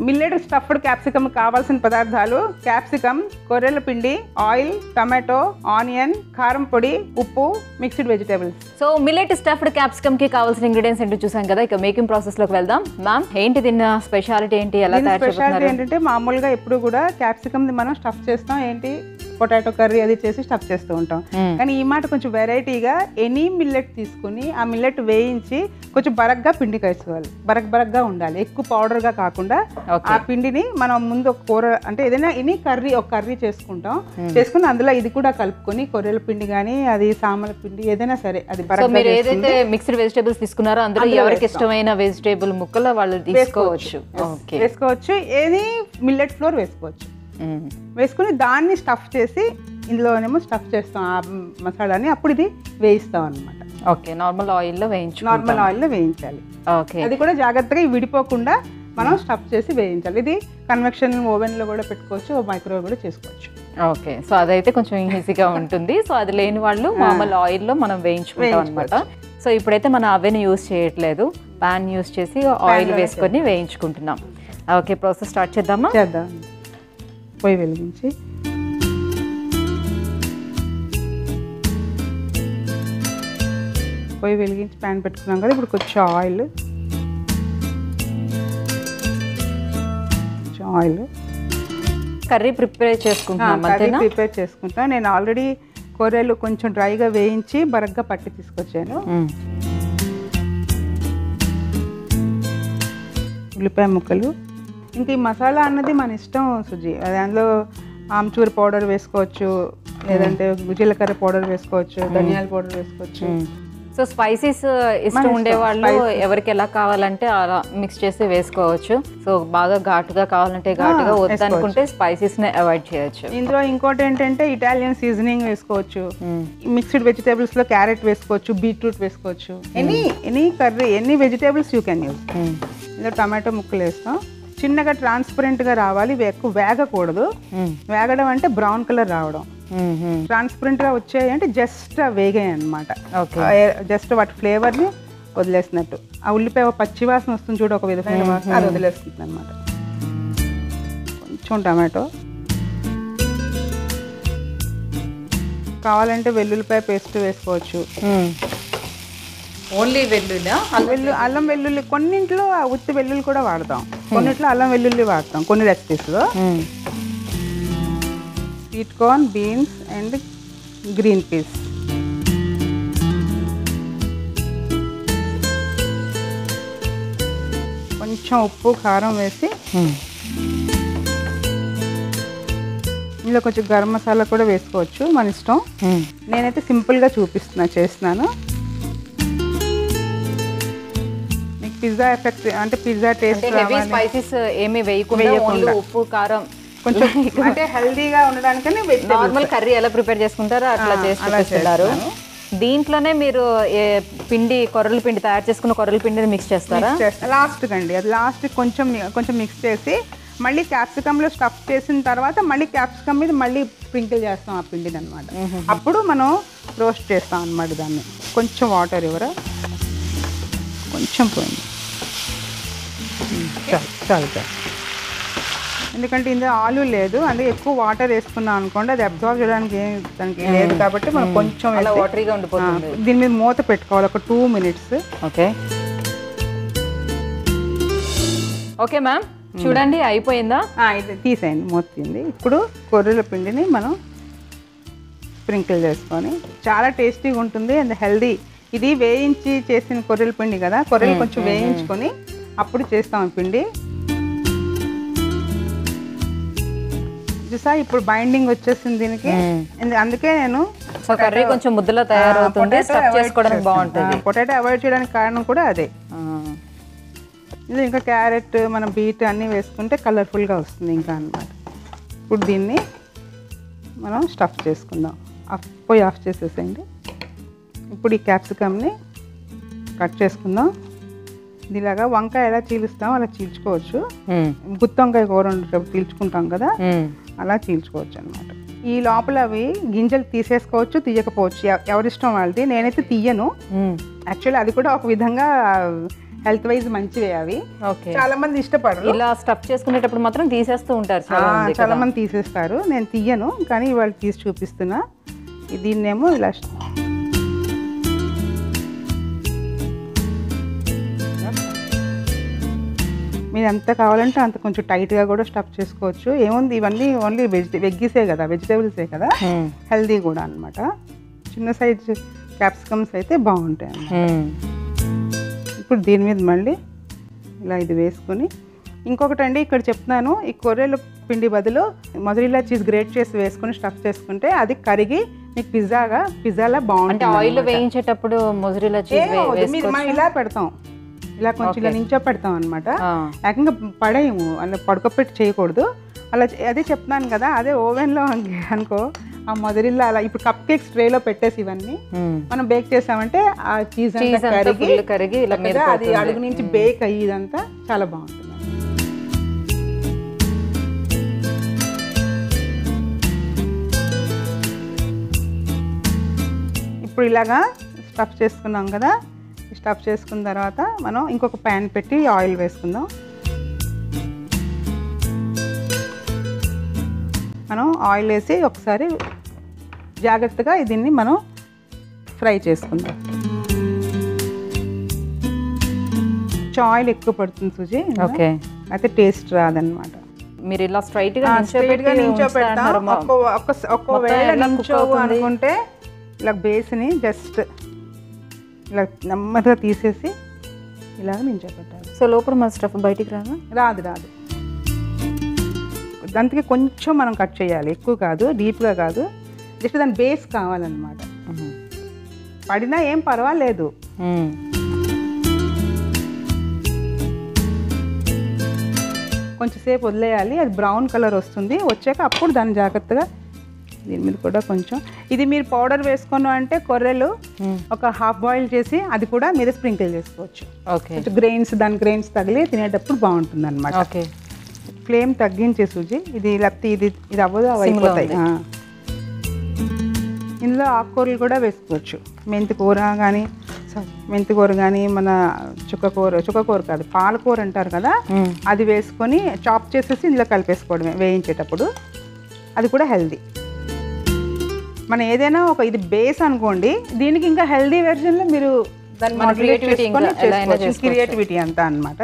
Millet stuffed capsicum కావాల్సిన పదార్థాలు capsicum కొర్రెల పిండి ఆయిల్ టమాటో ఆనియన్ కారం పొడి ఉప్పు mixed vegetables so millet stuffed capsicum కి కావాల్సిన ఇంగ్రీడియంట్స్ ఏంటో చూసాం కదా ఇక మేకింగ్ ప్రాసెస్ లోకి వెళ్దాం మ్యామ్ ఏంటి దీని స్పెషాలిటీ ఏంటి ఎలా దీని తయారు స్పెషాలిటీ చేస్తున్నారు ఏంటంటే మామూలుగా ఎప్పుడు కూడా క్యాప్సికమ్ మనం స్టఫ్ చేస్తాం ఏంటి పొటాటో కర్రీ అది చేసి స్టఫ్ చేస్తూ ఉంటాం మ్మ్. కానీ ఈ మాట కొంచెం వెరైటీగా ఎనీ మిల్లెట్ తీసుకుని ఆ మిల్లెట్ వేయించి కొంచెం బరగ్గా పిండి కలుసుకోవాలి బరక్ బరగ్గా ఉండాలి ఎక్కువ పౌడర్గా కాకుండా Okay. ఆ పిండిని మనం ముందు ఒక కూర అంటే ఏదైనా ఎనీ కర్రీ ఒక కర్రీ చేసుకుంటాం చేసుకుని అందులో ఇది కూడా కలుపుకొని కొర్రెల పిండి కానీ అది సామల పిండి ఏదైనా సరే అది సో బరగ్గా మీరు చేసుకుని ఏదైతే మిక్స్డ్ వెజిటేబుల్స్ తీసుకున్నారో అందులో అందులో ఎవరికి వేస్తాం. ఇష్టమైన వెజిటేబుల్ ముక్కలు వాళ్ళు తీసుకోవచ్చు ఓకే వేసుకోవచ్చు ఏది మిల్లెట్ ఫ్లోర్ వేసుకోవచ్చు వేసుకుని దాన్ని స్టఫ్ చేసి ఇందులోనేమో స్టఫ్ చేస్తాం ఆ మసాలాని అప్పుడు ఇది వేయిస్తాం అనమాట ఓకే నార్మల్ ఆయిల్ లో వేయించు నార్మల్ ఆయిల్లో వేయించాలి ఓకే అది కూడా జాగ్రత్తగా ఇవి విడిపోకుండా మనం స్టఫ్ చేసి వేయించాలి ఇది కన్వెక్షన్ ఓవెన్లో కూడా పెట్టుకోవచ్చు మైక్రోవేవ్ కూడా చేసుకోవచ్చు ఓకే సో అదైతే కొంచెం ఈజీగా ఉంటుంది సో అది లేని వాళ్ళు మామూలు ఆయిల్ లో మనం వేయించుకుంటాం అనమాట సో ఇప్పుడైతే మనం అవెన్ యూస్ చేయట్లేదు పాన్ యూస్ చేసి ఆయిల్ లోనే వేసుకొని వేయించుకుంటున్నాం ఓకే ప్రాసెస్ స్టార్ట్ చేద్దామా చేద్దాం పొయ్యి వెలిగించి పొయ్యి వెలిగించి ప్యాన్ పెట్టుకున్నాం కదా ఇప్పుడు కొంచెం ఆయిల్ కొంచెం ఆయిల్ కర్రీ ప్రిపేర్ చేసుకుంటున్నాం కర్రీ అంతేనా ప్రిపేర్ చేసుకుంటాం నేను ఆల్రెడీ కూరలు కొంచెం డ్రైగా వేయించి బరగ్గా పట్టి తీసుకొచ్చాను మ్మ్. ఉల్లిపాయ ముక్కలు ఇంక ఈ మసాలా అన్నది మన ఇష్టం సుజి అది అందులో ఆమ్చూర్ పౌడర్ వేసుకోవచ్చు లేదంటే జీలకర్ర పౌడర్ వేసుకోవచ్చు ధనియాల పౌడర్ వేసుకోవచ్చు సో స్పైసెస్ ఇష్టం ఇష్టం, ఉండేవాళ్ళు ఎవరికి ఎలా కావాలంటే అలా మిక్స్ చేసి వేసుకోవచ్చు సో బాగా ఘాటుగా కావాలంటే ఘాటుగా వద్దనుకుంటే స్పైసెస్ ని అవాయిడ్ చేయొచ్చు ఇందులో ఇంకోటి ఏంటంటే ఇటాలియన్ సీజనింగ్ వేసుకోవచ్చు మిక్స్డ్ వెజిటేబుల్స్ లో క్యారెట్ వేసుకోవచ్చు బీట్రూట్ వేసుకోవచ్చు any any curry any vegetables you can use ఇందులో టమాటో ముక్కలు వేస్తాం చిన్నగా ట్రాన్స్పరెంట్ గా రావాలి ఇవి ఎక్కువ వేగకూడదు వేగడం అంటే బ్రౌన్ కలర్ రావడం ట్రాన్స్పరెంట్ గా వచ్చాయి అంటే జస్ట్ వేగాయి అనమాట ఓకే జస్ట్ వాటి ఫ్లేవర్ ని వదిలేసినట్టు ఆ ఉల్లిపాయ పచ్చివాసన వస్తుంది చూడు ఒక విధమైన వాసన అది వదిలేస్తుంది అనమాట కొంచెం టమాటో కావాలంటే వెల్లుల్లిపాయ పేస్ట్ వేసుకోవచ్చు ఓన్లీ వెల్లుల్లా వెల్లు అల్లం వెల్లుల్లి కొన్నింట్లో ఆ ఉత్తి వెల్లుల్లి కూడా వాడతాం కొన్నిట్లో అల్లం వెల్లుల్లి వాడతాం కొన్ని రెసిపీస్లో sweet corn beans and green peas కొంచెం ఉప్పు కారం వేసి ఇందులో కొంచెం గరం మసాలా కూడా వేసుకోవచ్చు మన ఇష్టం నేనైతే సింపుల్గా చూపిస్తున్నా చేస్తున్నాను మీకు పిజ్జా ఎఫెక్ట్ అంటే పిజ్జా టేస్ట్ అంటే హెవీ స్పైసెస్ ఏమీ వేయకుండా వేయకుండా. ఓన్లీ ఉప్పు కారం కొంచెం అంటే హెల్దీగా ఉండడానికని vegetable నార్మల్ కర్రీ ఎలా ప్రిపేర్ చేసుకుంటారో అట్లా చేసి అలా చూపిస్తున్నారు దీంట్లోనే మీరు ఏ పిండి కొర్రల పిండి తయారు చేసుకున్న కొర్రల పిండిని మిక్స్ చేస్తారా లాస్ట్ కండి అది లాస్ట్ కొంచెం కొంచెం మిక్స్ చేసి మళ్ళీ capsicum లో స్టఫ్ చేసిన తర్వాత మళ్ళీ క్యాప్సికమ్ మీద మళ్ళీ స్ప్రింకిల్ చేస్తాం ఆ పిండిని అనమాట అప్పుడు మనం రోస్ట్ చేస్తాం అనమాట దాన్ని కొంచెం వాటర్ ఇవ్వరా కొంచెం పోయింది ఉమ్, చాలు చాలు చాలు ఎందుకంటే ఇందులో ఆలు లేదు అందుకే ఎక్కువ వాటర్ వేసుకున్నాం అనుకోండి అది అబ్జర్వ్ చేయడానికి ఏం దానికి లేదు కాబట్టి మనం కొంచెం అలా వేసి, వాటరీగా ఆ, ఉండిపోతుంది దీని మీద మూత పెట్టుకోవాలి ఒక two minutes okay okay ma'am చూడండి అయిపోయిందా ఇది తీసేయండి మూత తీయండి ఇప్పుడు కొర్రెల పిండిని మనం స్ప్రింకిల్ చేసుకొని చాలా టేస్టీగా ఉంటుంది అండ్ హెల్దీ ఇది వేయించి చేసిన కొర్రెల పిండి కదా కొర్రెలు కొంచెం వేయించుకొని అప్పుడు చేస్తాం ఈ పిండి చూసా ఇప్పుడు బైండింగ్ వచ్చేసింది దీనికి అందు- అందుకే నేను సో కర్రీ కొంచెం ముద్దలా తయారవుతుంది స్టఫ్ చేసుకోవడానికి బాగుంటుంది పొటాటో అవాయిడ్ చేయడానికి కారణం కూడా అదే ఆ, ఇది ఇంకా క్యారెట్ మనం బీట్ అన్నీ వేసుకుంటే కలర్ఫుల్గా వస్తుంది ఇంకా అన్నమాట ఇప్పుడు దీన్ని మనం స్టఫ్ చేసుకుందాం ఆఫ్ పోయి ఆఫ్ చేసేసేయండి ఇప్పుడు ఈ క్యాప్సికమ్ని కట్ చేసుకుందాం ఇలాగా వంకాయ ఎలా చీలుస్తాం అలా చీల్చుకోవచ్చు మ్మ్. గుత్తి వంకాయ కూర వండేటప్పుడు చీల్చుకుంటాం కదా మ్మ్. అలా చీల్చుకోవచ్చు అనమాట ఈ లోపల అవి గింజలు తీసేసుకోవచ్చు తీయకపోవచ్చు ఎవ- ఎవరిష్టం వాళ్ళది నేనైతే తీయను మ్మ్. యాక్చువల్లీ అది కూడా ఒక విధంగా హెల్త్ వైజ్ మంచివే అవి ఓకే చాలా మంది ఇష్టపడరు ఇలా స్టఫ్ చేసుకునేటప్పుడు మాత్రం తీసేస్తూ ఉంటారు ఆ, చాలా మంది చాలా మంది తీసేస్తారు నేను తీయను కానీ ఇవాళ తీసి చూపిస్తున్నా దీన్నేమో ఇలా మీరు ఎంత కావాలంటే అంత కొంచెం టైట్గా కూడా స్టఫ్ చేసుకోవచ్చు ఏముంది ఇవన్నీ ఓన్లీ వెజిట వెగ్గీసే కదా వెజిటేబుల్సే కదా మ్మ్. హెల్దీ కూడా అన్నమాట చిన్న సైజ్ క్యాప్సికమ్స్ అయితే బాగుంటాయి అన్నమాట. మ్మ్. ఇప్పుడు దీని మీద మళ్ళీ ఇలా ఇది వేసుకొని ఇంకొకటి అండి ఇక్కడ చెప్తున్నాను ఈ కొర్రెల పిండి బదులు మొదటిలా చీజ్ గ్రేట్ చేసి వేసుకొని స్టఫ్ చేసుకుంటే అది కరిగి మీకు పిజ్జాగా పిజ్జాలా అంటే బాగుంటుంది ఆయిల్ వేయించేటప్పుడు మొజరీలా చీజ్ ఏమవుదు, మీరు మనం ఇలా పెడతాం ఇలా కొంచెం ఇలా నించో పెడతాం అనమాట ఏకంగా పడేయము అలా పడుకోపెట్టి చేయకూడదు అలా చే- అదే చెప్తున్నాను కదా అదే ఓవెన్లో అనుకో ఆ మొదరిల్లా అలా ఇప్పుడు కప్ కేక్స్ ట్రేలో పెట్టేసి ఇవన్నీ మనం బేక్ చేసామంటే ఆ చీజ్ చీజ్ అంతా అంతా కరిగి ఫుల్ కరిగి ఇలా మీద చక్కగా అది అడుగు నుంచి బేక్ అయ్యి ఇదంతా చాలా బాగుంటుంది ఇప్పుడు ఇలాగా స్టఫ్ చేసుకున్నాం కదా స్టఫ్ చేసుకున్న తర్వాత మనం ఇంకొక ప్యాన్ పెట్టి ఆయిల్ వేసుకుందాం మనం ఆయిల్ వేసి ఒకసారి జాగ్రత్తగా దీన్ని మనం ఫ్రై చేసుకుందాం కొంచెం ఆయిల్ ఎక్కువ పడుతుంది సుజీ ఓకే అయితే టేస్ట్ రాదనమాట మీరు ఇలా స్ట్రైట్ గా స్ట్రైట్ గా నించోబెట్టి నించోపెడతాం ఉంచుతారు మా- ఒక్కో- ఒక్క- ఒక్కవేళ ఎలా cook నించోవు అవుతుంది? అనుకుంటే ఇలా బేస్ని జస్ట్ ఇలా నెమ్మదిగా తీసేసి ఇలాగ నించోపెట్టాలి సో లోపల మన స్టఫ్ బయటికి రాదా రాదు రాదు దానికి కొంచెం మనం కట్ చేయాలి ఎక్కువ కాదు డీప్గా కాదు జస్ట్ దాని బేస్ కావాలన్నమాట పడినా ఏం పర్వాలేదు మ్మ్. కొంచెం సేపు వదిలేయాలి అది బ్రౌన్ కలర్ వస్తుంది వచ్చాక అప్పుడు దాన్ని జాగ్రత్తగా దీని మీద కూడా కొంచెం ఇది మీరు పౌడర్ వేసుకున్నాం అంటే కొర్రెలు మ్మ్. ఒక హాఫ్ బాయిల్ చేసి అది కూడా మీరు స్ప్రింకిల్ చేసుకోవచ్చు ఓకే కొంచెం గ్రెయిన్స్ దాని గ్రెయిన్స్ తగిలి తినేటప్పుడు బాగుంటుంది అనమాట ఓకే ఫ్లేమ్ తగ్గించే సూజీ ఇది లేకపోతే ఇది ఇది అవ్వదు అవి Sim లో అయిపోతాయి ఉంది. ఆ. ఇందులో ఆకుకూరలు కూడా వేసుకోవచ్చు మెంతి కూర కానీ మెంతి కూర కానీ మన చుక్కకూర చుక్కకూర కాదు పాలకూర అంటారు కదా మ్మ్. అది వేసుకొని చాప్ చేసేసి ఇందులో కలిపేసుకోవడమే వేయించేటప్పుడు అది కూడా హెల్దీ మనం ఏదైనా ఒక ఇది బేస్ అనుకోండి దీనికి ఇంకా హెల్దీ వెర్షన్లో మీరు దాన్ని మన creativity ఇంకా ఎలా అయినా చేసుకోవచ్చు. క్రియేటివిటీ అంతా అన్నమాట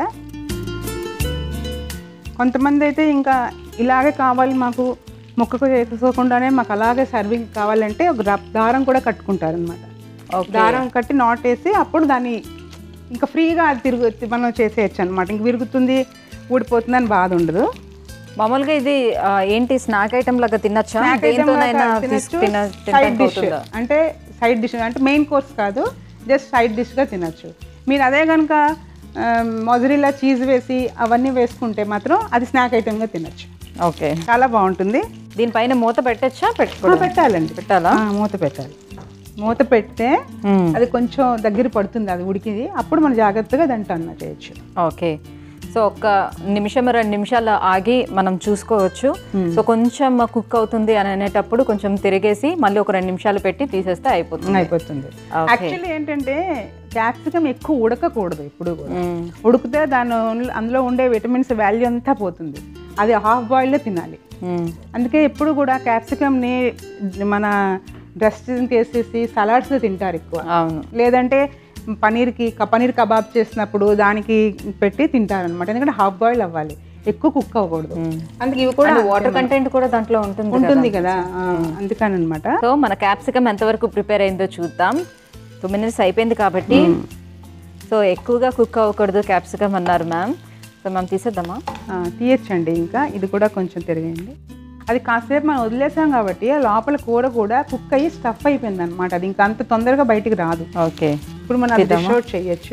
కొంతమంది అయితే ఇంకా ఇలాగే కావాలి మాకు మొక్కకు చేసుకోకుండానే మాకు అలాగే సర్వింగ్ కావాలంటే ఒక రా- దారం కూడా కట్టుకుంటారు అనమాట ఓకే దారం కట్టి నాట్ వేసి అప్పుడు దాన్ని ఇంకా ఫ్రీగా అది తిరుగు మనం చేసేయచ్చు అనమాట ఇంక విరుగుతుంది ఊడిపోతుంది అని బాధ ఉండదు మామూలుగా ఇది ఆ, ఏంటి స్నాక్ ఐటమ్ లాగా తినచ్చా Snack item దేంతోనైనా లాగా తీసు- తినొచ్చు. తిన సైడ్ తినడానికి డిష్ అవుతుందా? అంటే సైడ్ డిష్ అంటే మెయిన్ కోర్స్ కాదు జస్ట్ సైడ్ డిష్గా తినచ్చు మీరు అదే కనుక మొజరిలా చీజ్ వేసి అవన్నీ వేసుకుంటే మాత్రం అది స్నాక్ ఐటెంగా తినచ్చు ఓకే చాలా బాగుంటుంది దీనిపైన మూత పెట్టచ్చా ఆ, పెట్టుకోవడం పెట్టాలండి పెట్టాలా ఆ, మూత పెట్టాలి మూత పెడితే మ్మ్. అది కొంచెం దగ్గర పడుతుంది అది ఉడికింది అప్పుడు మనం జాగ్రత్తగా దాంట్లో అన్న చేయొచ్చు ఓకే సో ఒక్క నిమిషం రెండు నిమిషాలు ఆగి మనం చూసుకోవచ్చు సో కొంచెం కుక్ అవుతుంది అని అనేటప్పుడు కొంచెం తిరిగేసి మళ్ళీ ఒక రెండు నిమిషాలు పెట్టి తీసేస్తే అయిపోతుంది అయిపోతుంది Okay. యాక్చువల్లీ ఏంటంటే క్యాప్సికం ఎక్కువ ఉడకకూడదు ఇప్పుడు కూడా మ్మ్. ఉడికితే దాని ఉన్- అందులో ఉండే విటమిన్స్ వాల్యూ అంతా పోతుంది అది హాఫ్ బాయిల్లో తినాలి మ్మ్. అందుకే ఎప్పుడు కూడా క్యాప్సికమ్ని మన డ్రెస్సింగ్ చేసేసి సలాడ్స్లో తింటారు ఎక్కువ అవును లేదంటే పనీర్కి క- పనీర్ కబాబ్ చేసినప్పుడు దానికి పెట్టి తింటారనమాట ఎందుకంటే హాఫ్ బాయిల్ అవ్వాలి ఎక్కువ కుక్ అవ్వకూడదు అందుకే ఇవి కూడా వాటర్ కంటెంట్ కూడా దాంట్లో ఉంటుంది ఉంటుంది కదా ఆ, అందుకని అనమాట సో మన క్యాప్సికమ్ ఎంతవరకు ప్రిపేర్ అయిందో చూద్దాం టూ మినిట్స్ అయిపోయింది కాబట్టి సో ఎక్కువగా కుక్ అవ్వకూడదు క్యాప్సికమ్ అన్నారు మ్యామ్ సో మ్యామ్ తీసేద్దామా తీయచ్చండి ఇంకా ఇది కూడా కొంచెం తిరిగేయండి అది కాసేపు మనం వదిలేసాం కాబట్టి ఆ లోపల కూర కూడా కుక్ అయ్యి స్టఫ్ అయిపోయింది అనమాట అది ఇంకా అంత తొందరగా బయటికి రాదు ఓకే ఇప్పుడు మనం అది డిష్ అవుట్ చేయొచ్చు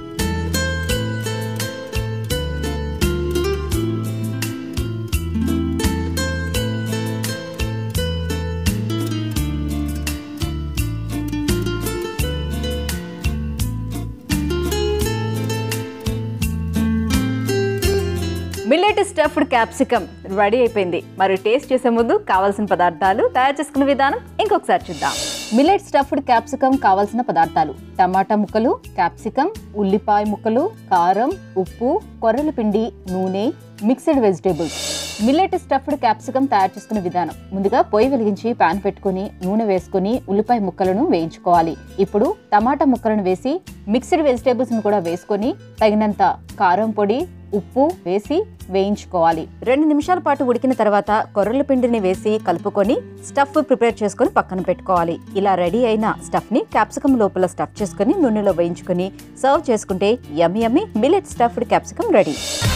మిల్లెట్ స్టఫ్డ్ క్యాప్సికమ్ రెడీ అయిపోయింది మరి టేస్ట్ చేసే ముందు కావాల్సిన పదార్థాలు తయారు చేసుకునే విధానం ఇంకొకసారి చూద్దాం మిల్లెట్ స్టఫ్డ్ క్యాప్సికమ్ కావాల్సిన పదార్థాలు టమాటా ముక్కలు క్యాప్సికమ్ ఉల్లిపాయ ముక్కలు కారం ఉప్పు కొర్రల పిండి నూనె mixed vegetables millet stuffed capsicum తయారు చేసుకునే విధానం ముందుగా పొయ్యి వెలిగించి పాన్ పెట్టుకుని నూనె వేసుకుని ఉల్లిపాయ ముక్కలను వేయించుకోవాలి ఇప్పుడు టమాటా ముక్కలను వేసి మిక్స్డ్ వెజిటేబుల్స్ ను కూడా వేసుకొని తగినంత కారం పొడి ఉప్పు వేసి వేయించుకోవాలి రెండు నిమిషాల పాటు ఉడికిన తర్వాత కొర్రల పిండిని వేసి కలుపుకొని స్టఫ్ ప్రిపేర్ చేసుకొని పక్కన పెట్టుకోవాలి ఇలా రెడీ అయిన స్టఫ్ ని క్యాప్సికమ్ లోపల స్టఫ్ చేసుకొని నూనెలో వేయించుకొని సర్వ్ చేసుకుంటే yummy yummy millet stuffed capsicum ready